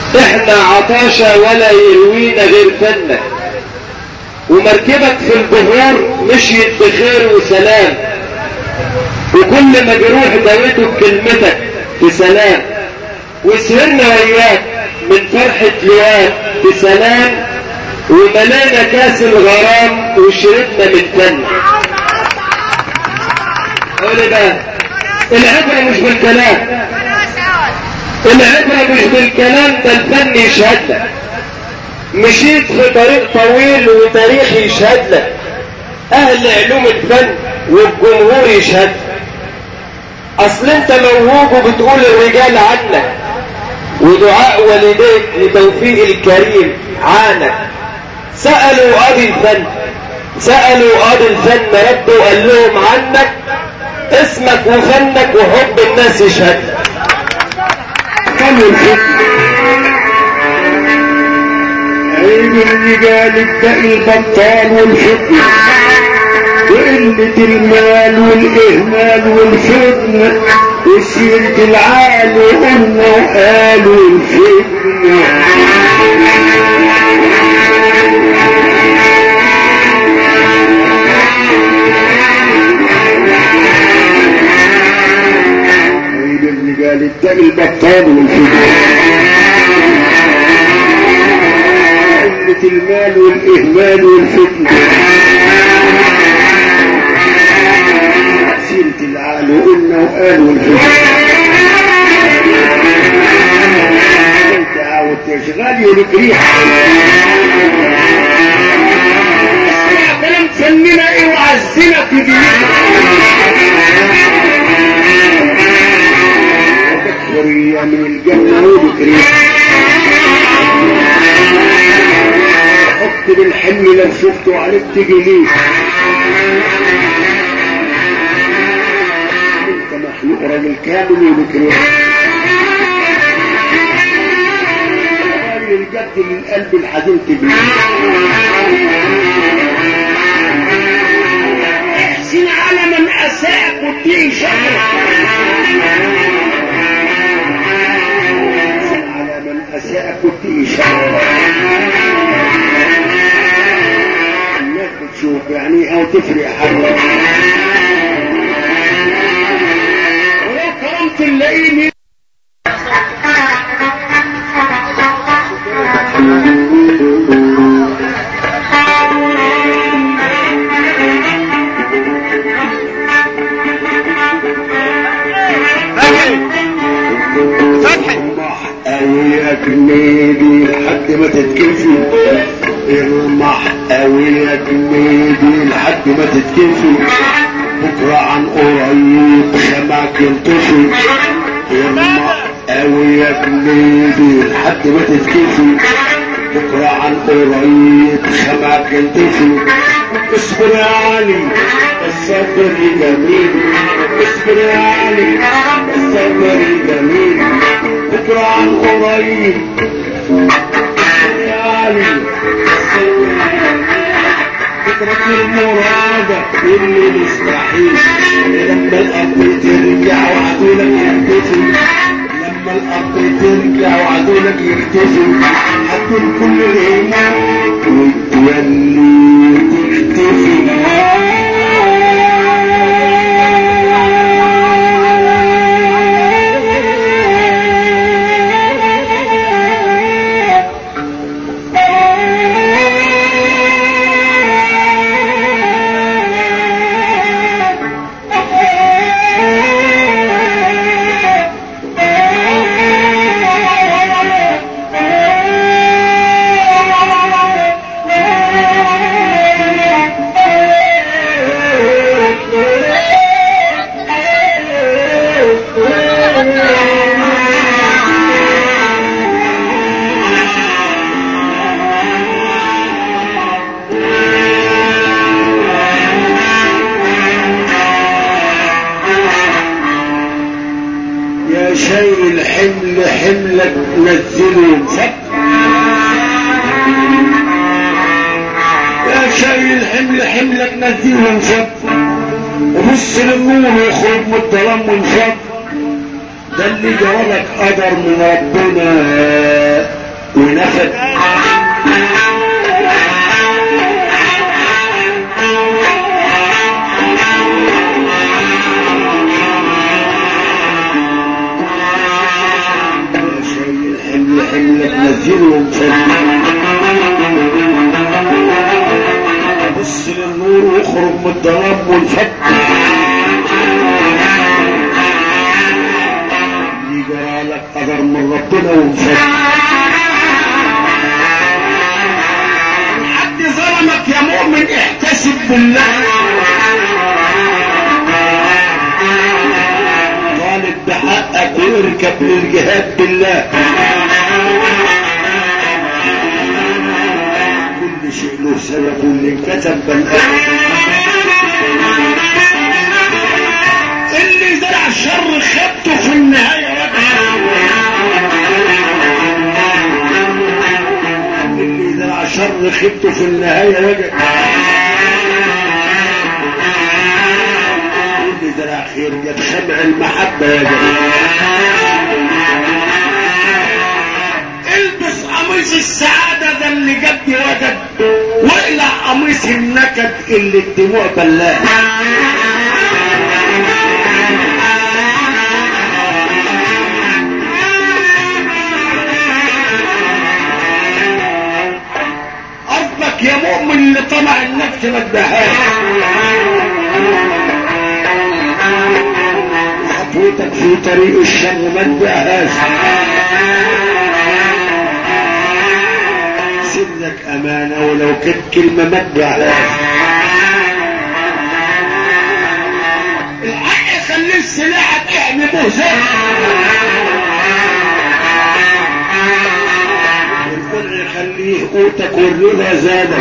احنا عطاشة ولا يروينا غير فنك ومركبك في البحور مشيت بخير وسلام وكل مجروح دويته بكلمتك بسلام وسهرنا وياك من فرحة لواك بسلام وملانا كاس الغرام وشربنا من فن قول بقى العبرة مش بالكلام العبرة مش بالكلام ده الفن يشهد لك مشيت في طريق طويل وتاريخ يشهد لك اهل علوم الفن والجمهور يشهد اصل انت موهوب وبتقول الرجال عنك ودعاء والديك لتوفيق الكريم عانك سألوا قاضي الفن سألوا قاضي الفن رد وقال لهم عنك اسمك وفنك وحب الناس يشهد فن الفن عيب الرجال الدقي البطال والفتن وقلة المال والإهمال والفتن وسيرة العال وقلنا وقالوا الفتنة عيب الرجال الدقي البطال والفتن قلة المال والإهمال والفتنة سيرة العقل وقلنا وقالوا الفتنة انت عاود تشغل يولك ريحة اسمع كلام فننا ايه وعزنا في ديننا وتكفرية من الجنة ولك ريحة حط بالحمل لو شفته عليك تيجي ليه انت مخلوق راجل كامل وبكريه راجل الجد من قلب الحزين تبيه احسن على من اساءك واديه شر احسن على من اساءك واديه شر الناس بتشوف يعني او تفرق حاجه ولو كرمت اللئيم ارمح قوي يا كنيدي لحد ما تتكفي ارمح قوي يا كنيدي لحد ما تتكفي بكرة عن قريب خمعك ينطفي ارمح قوي يا كنيدي لحد ما تتكفي بكرة عن قريب خمعك ينطفي اصبر يا علي الصبر جميل اصبر يا علي الصبر جميل بكرة عن قريب يا علي فكرة المرادة اللي مستحيل لما الأب ترجع وعدولك يختفي لما الأب ترجع وعدولك يختفي هتقول كل الهموم وتولي تختفي يا شايل الحمل حملك نزله انفك يا شايل الحمل حملك نزله انفك وبص للنور يخرج من الظلام وانفك ده اللي جرالك قدر من ربنا وشد شايل حمل حملك نزلهم بص للنور واخرج من الضرب والفك يجرى لك قدر من ربنا وانفك حد ظلمك يا مؤمن احتسب بالله طالب بحقك واركب للجهاد بالله كل شيء له سبب واللي انكتب بالله اللي زرع الشر خبته في النهاية وجع اللي زرع شر خبته في النهاية وجع اللي زرع خير جت خمع المحبة يا جماعة البس قميص السعادة ده اللي جد وجد واقلع قميص النكد اللي الدموع بلاه قصدك يا مؤمن اللي طمع النفس ما تبهاش خطوتك في طريق الشر ما تبهاش سنك امانة ولو كانت كلمة ما تبهاش الحق خليه سلاحك احمي بهزك والفرع يخليه قوتك والرضا زادك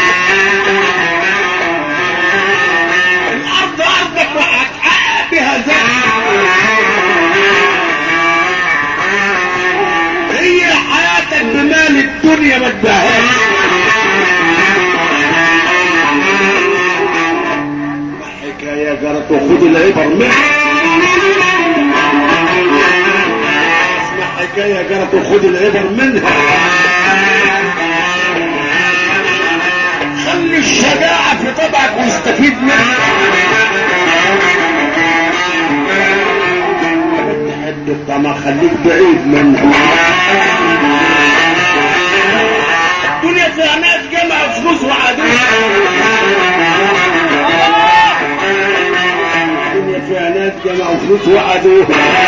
الارض ارضك وهتحقق بها زادك هي حياتك بمال الدنيا ما تبهاش حكاية جرت وخد العبر منها اسمع حكاية جرت وخد العبر منها خلي الشجاعة في طبعك واستفيد منها تحد الطمع خليك بعيد منها الدنيا فيها ناس جمع فلوس وعدو الدنيا فيها ناس جمعوا فلوس وعدوها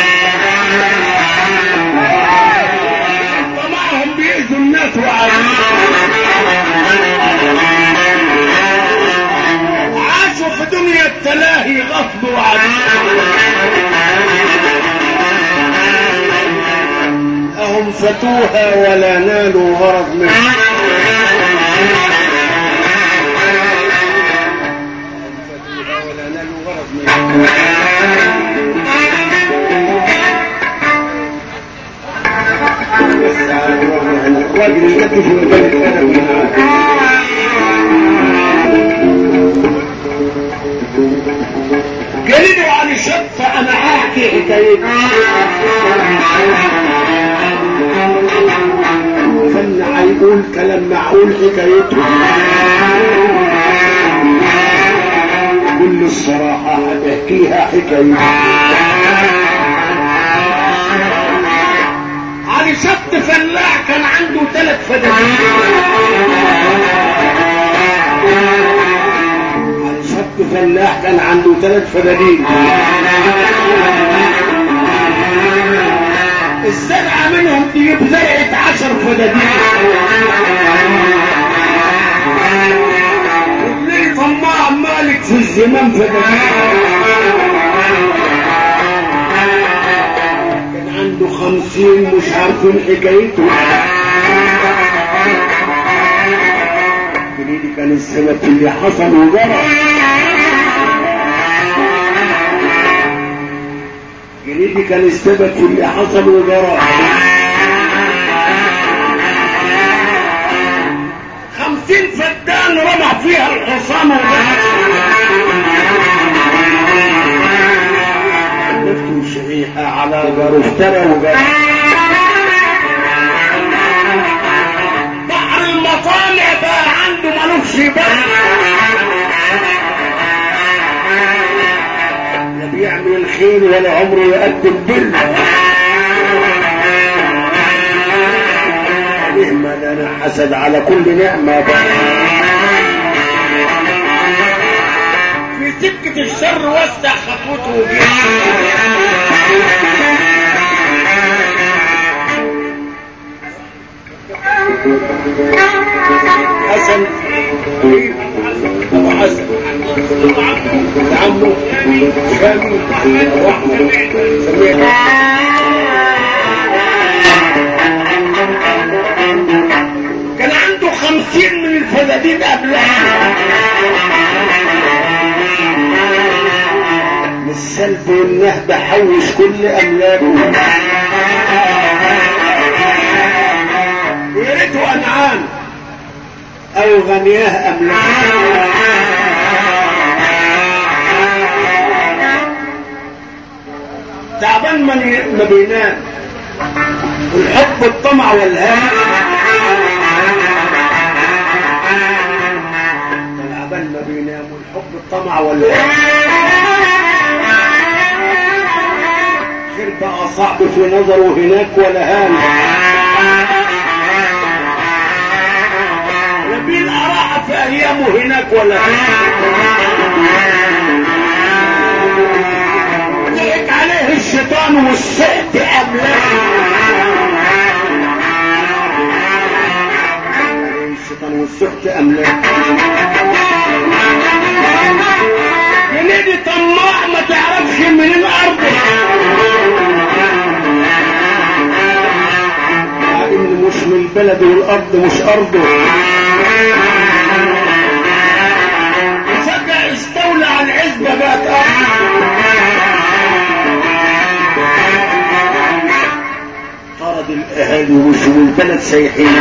طمعهم بيأذوا الناس وعدوها عاشوا في دنيا التلاهي غصب وعدوها أهم فتوها ولا نالوا غرض منها ولا نالوا غرض منها بس على الراجل اللي جت في مكان الادب جلدوا عن الشط فانا هحكي حكايتي فن هيقول كلام معقول حكايته كل الصراحة هتحكيها حكايته علي شط فلاح كان عنده ثلاث فدادين علي شط فلاح كان عنده ثلاث فدادين السبعة منهم تجيب زرعة عشر فدادين والليل طماع مالك في الزمام فدادين كان عنده خمسين مش عارفين حكايته جريدي كان السبب في اللي حصل وجرى جريدي كان السبب في اللي حصل وجرى خمسين فدان رمى فيها الحصان نفسه شريحة على جار افترى وجرى بخيل ولا عمره يقدم بر نعمة لنا حسد على كل نعمة بقى في سكة الشر وسع خطوته وجيه حسن ابو حسن عمه شامي واحمد سمير كان عنده خمسين من الفدادين قبلها من السلب والنهب حوش كل املاكه ويا ريته انعام او غنياه املاك تعبان ما ما بينام والحب الطمع والهام تعبان ما بينام والحب الطمع والهام خير بقى صعب في نظره هناك ولا هان نبيل أراح في أيامه هناك ولا ضحك عليه الشيطان والسقط أملاك الشيطان والسقط أملاك جنيدي طماع ما تعرفش من الأرض مع إن مش من البلد والأرض مش أرضه فجأة استولى على العزبة بقت طرد الأهالي وشو البلد سايحين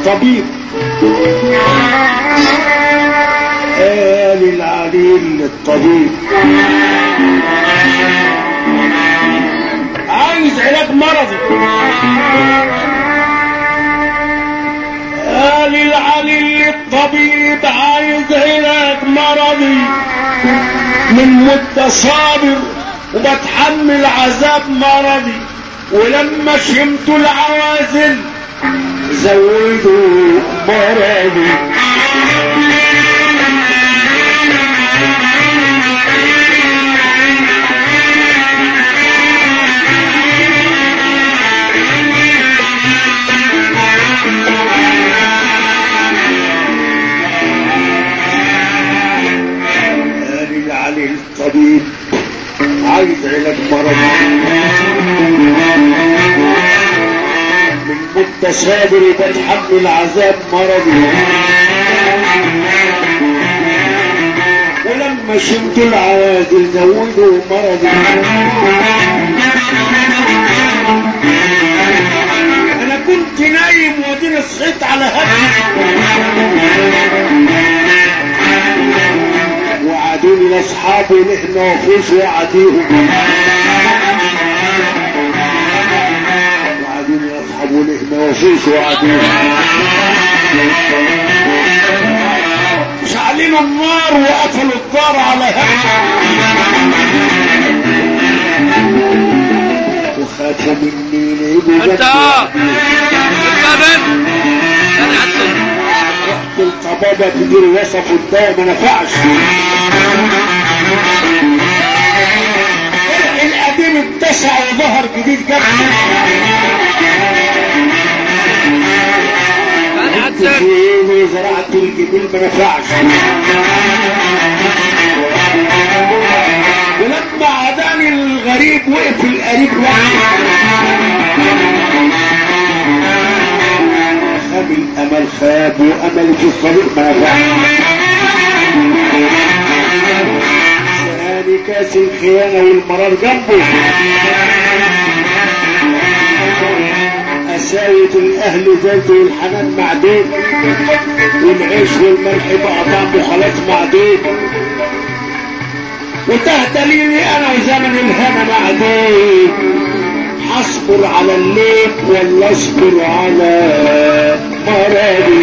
للطبيب قال العليل للطبيب عايز علاج مرضي قال العليل للطبيب عايز علاج مرضي من مدة صابر وبتحمل عذاب مرضي ولما شمت العوازل زودوا مرضي قال العلي الطبيب عايز علاج مرضي من مدة صابر بتحمل عذاب مرضي ولما شمت العوادل زودوا مرضي انا كنت نايم وديني صحيت على هدي وعدوني لاصحابي نحن وفوس وعديهم وعدوني لاصحابي نحن وفوس وعديهم شعلين النار وقفلوا الدار على هدي وخافوا مني لقوا انت الكابن انا عسل رحت القبابة تجري وصف قدام ما نفعش القديم اتسع وظهر جديد جد انا عسل فيني زرعت الجبيل ما نفعش ولما عداني الغريب وقف القريب وحده خاب الامل خاب وامل في الطريق ما نفعش سقاني كاس الخيانة والمرار جنبه أسايد الأهل زيت والحنان معدود والعيش والملح بقى طعمه خلاص معدود وتهتليني أنا وزمن الهنا معدود هصبر على الليل ولا اصبر على مرضي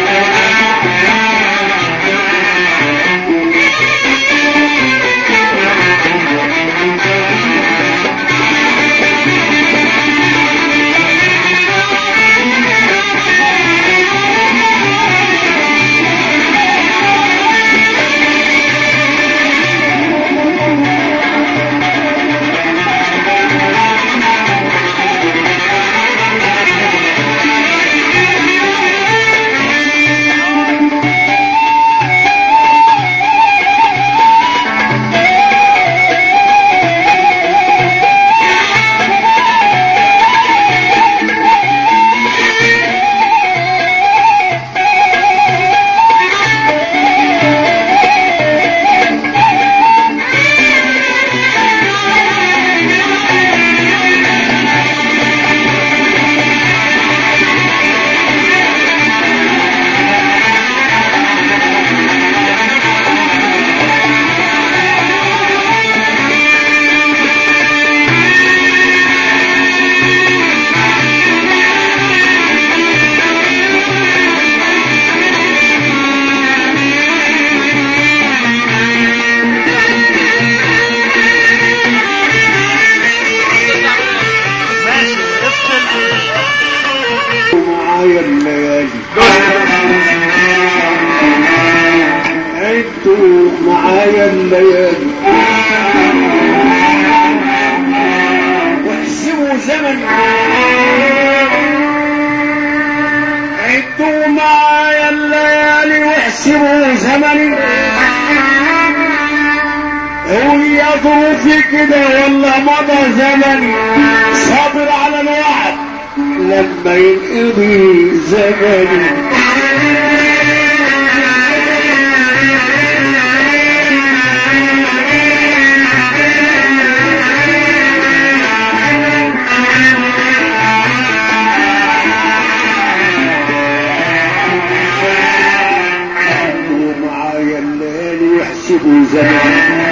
ماشي افصل معايا الليالي عدوا معايا الليالي واحسبوا زمن عدوا معايا الليالي واحسبوا زمني هي ظروفي كده ولا مضى زمني صابر على الوعد لما ينقضي زمني وسيبوا زمن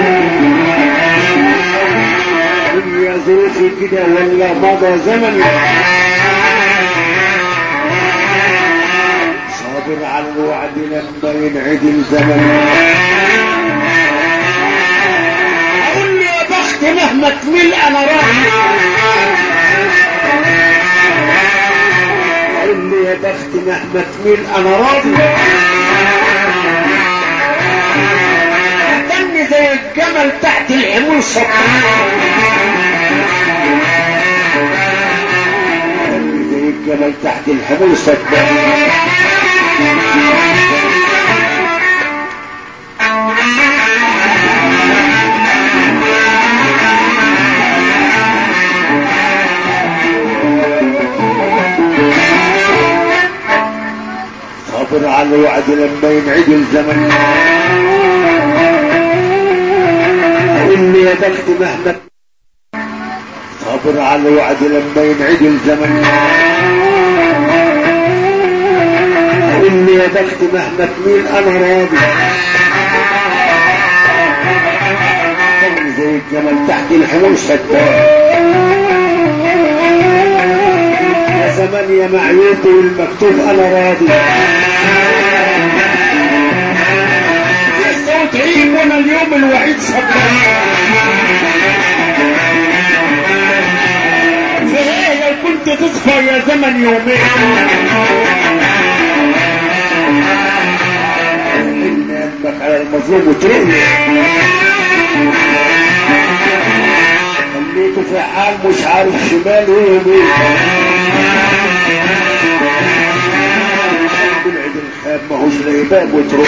يا ظروفي كده ولا مضى زمن صابر على الوعد لما ينعدل زمن اقول لي يا بخت مهما تميل انا راضي اقول لي يا بخت مهما تميل انا راضي تني زي الجمل تحت الحمول سطح زي الجمل تحت الحمول سطح صبر على الوعد لما ينعدل الزمن إني يا بخت مهما صبر على الوعد لما ينعدل الزمن إني يا بخت مهما تميل أنا راضي زي الجمل تحت الحمول شداد يا زمان يا معيوب والمكتوب انا راضي لسه وتعيب وانا اليوم الوحيد صبران فايه لو كنت تصفى يا زمن يومين ان قلبك على المظلوم وترقني خليته في حال مش عارف شمال ويمين تبعد الخاب ماهوش زي باب وتروح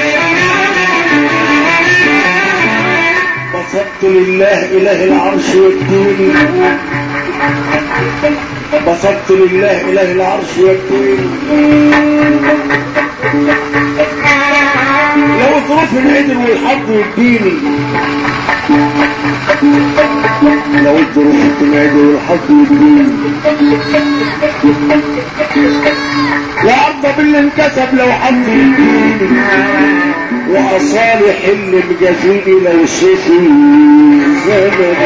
بسطت لله اله العرش يكفيني بسطت لله اله العرش يكفيني لو ظروف العدل والحظ يديني لو الظروف العدل والحظ يديني لا أرضى باللي انكسب لو حظ يديني وأصالح اللي مجازيني لو شفي زمن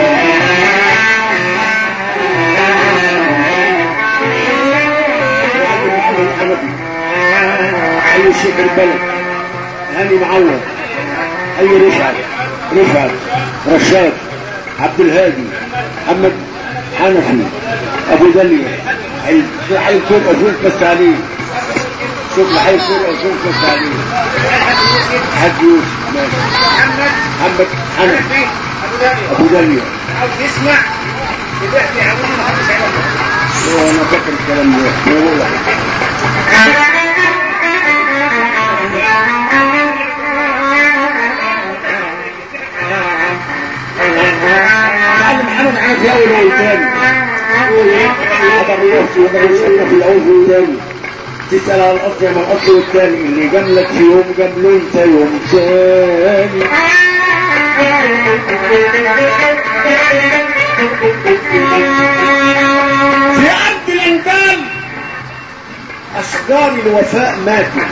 أي شيخ البلد هاني معوض أي رفعت رفعت رشاد عبد الهادي محمد حنفي ابو دليا حي الكون اشوف بس عليه شوف حي الكون اشوف بس عليه حاج يوسف ماشي محمد حنفي ابو دليا عاوز يسمع يبيحكي عاوز ما حدش عارف هو انا فاكر الكلام ده أنا بقول لك. معلم محمد عارف يا اول والتاني هذا بيوصي وهذا بيوصي في الاول والتاني تسأل على الاصل ما الاصل والتاني اللي جملك في يوم جمله انت يوم تاني في عبد الانتان اشجار الوفاء ماتوا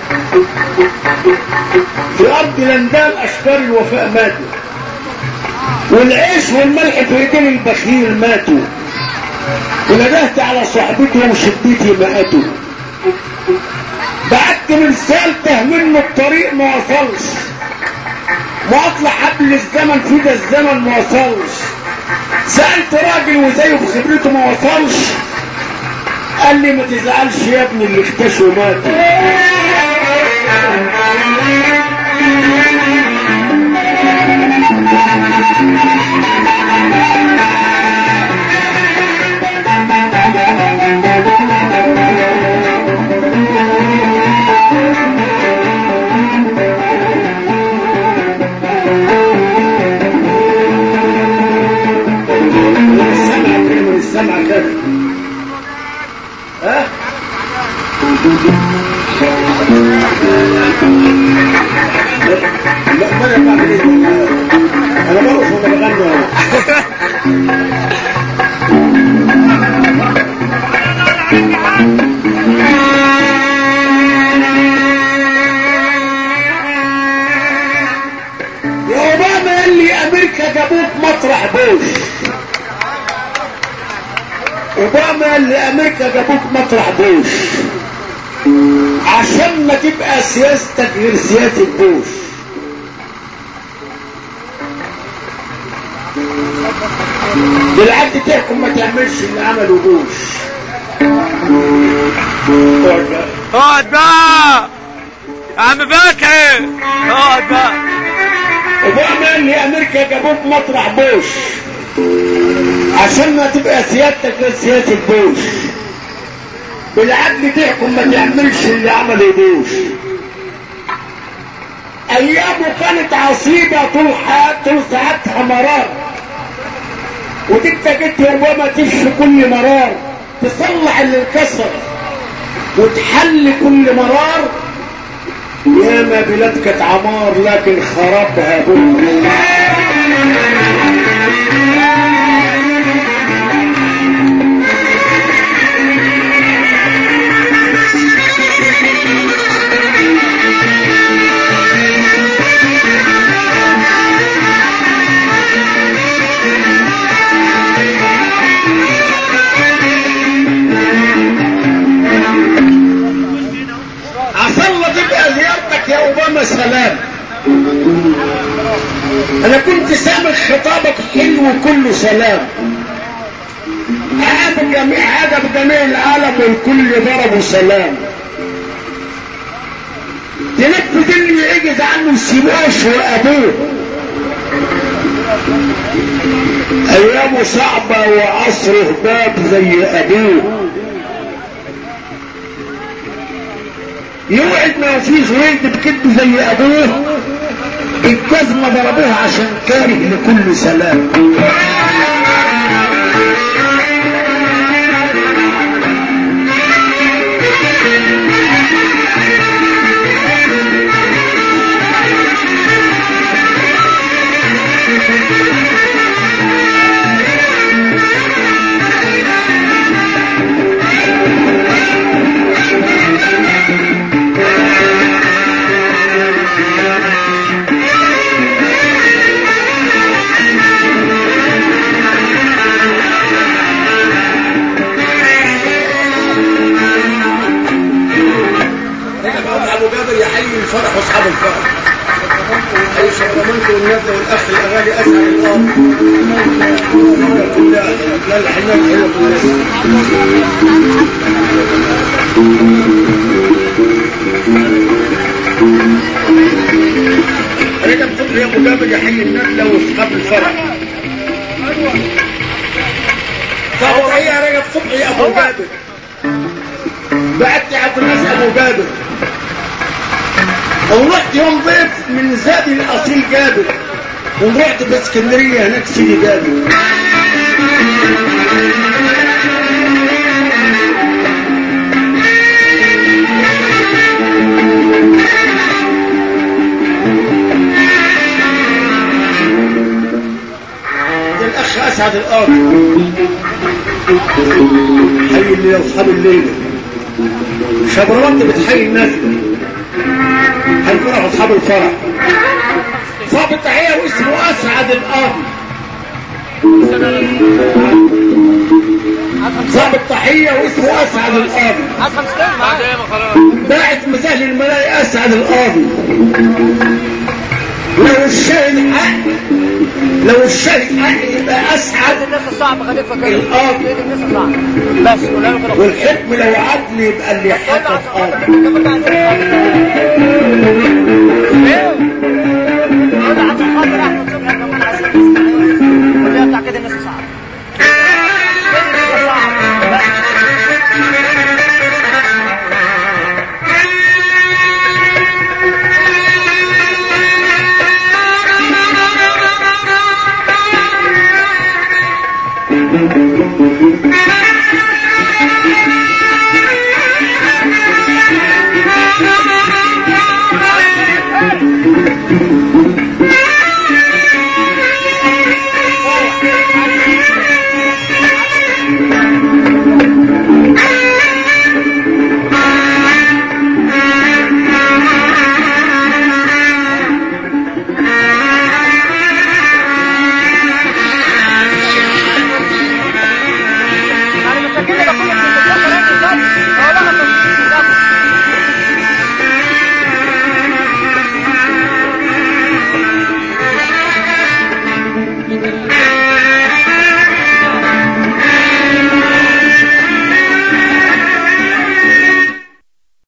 في ارض الاندال اشجار الوفاء ماتوا والعيش والملح في ايدين البخيل ماتوا وندهت على صحبتي وشدتي ماتوا بعت رسالة تهمنه الطريق ما وصلش واطلع حبل الزمن في ده الزمن ما وصلش سألت راجل وزيه بخبرته ما وصلش قال لي ما تزعلش يا ابني اللي اختشوا ماتوا السمع كده السمع كده ها لا ما انا بعمل ايه انا برقص وانا بغني اهو جابوك مطرح بوش اوباما اللي امريكا جابوك مطرح بوش عشان ما تبقى سياستك غير سياسة بوش بالعد تحكم ما تعملش اللي عمله بوش اقعد بقى يا عم بكر اقعد بقى اوباما اللي امريكا جابوك مطرح بوش عشان ما تبقى سيادتك غير سياسة بوش بالعدل تحكم ما تعملش اللي عمله بوش ايامه كانت عصيبة طول حياة طول ساعتها مرار وانت جيت يا اوباما تشفي كل مرار تصلح اللي انكسر وتحل كل مرار ياما بلاد كانت عمار لكن خربها بكره عسى الله تبقى زيارتك يا اوباما سلام انا كنت سامع خطابك حلو كله سلام عجب جميع عجب جميع العالم والكل ضربوا سلام تنفذ اللي يعجز عنه سيبوش وابوه ايامه صعبة وعصره باب زي ابوه يوعد ما فيش ولد بكده زي ابوه الجزمة ضربوها عشان كاره لكل سلام ابو جابر يحيي الفرح واصحاب الفرح اي شرمنت والنبله والاخ الاغاني اسعد الارض كلها لا الحنان حلوه في الناس رجب صبحي يا ابو جابر يحيي النبله واصحاب الفرح فهو هي رجب صبحي يا ابو جابر بعت عبد الناس ابو جابر ورحت يوم ضيف من زادي الاصيل جابر ورحت باسكندريه هناك سيدي جابر ده الاخ اسعد الارض حي اللي اصحاب الليله شبروت بتحيي الناس هنفرح اصحاب الفرح صاحب التحيه واسمه اسعد القاضي صاحب التحيه واسمه اسعد القاضي بعد ايه ما خلاص باعت مسهل الملاهي اسعد القاضي لو الشاهد حق لو الشاهد حق يبقى اسعد الناس الصعبة خليفة كده القاضي الناس الصعبة بس قولها له كده والحكم لو عدل يبقى اللي حق قول له القاضي عشان خاطر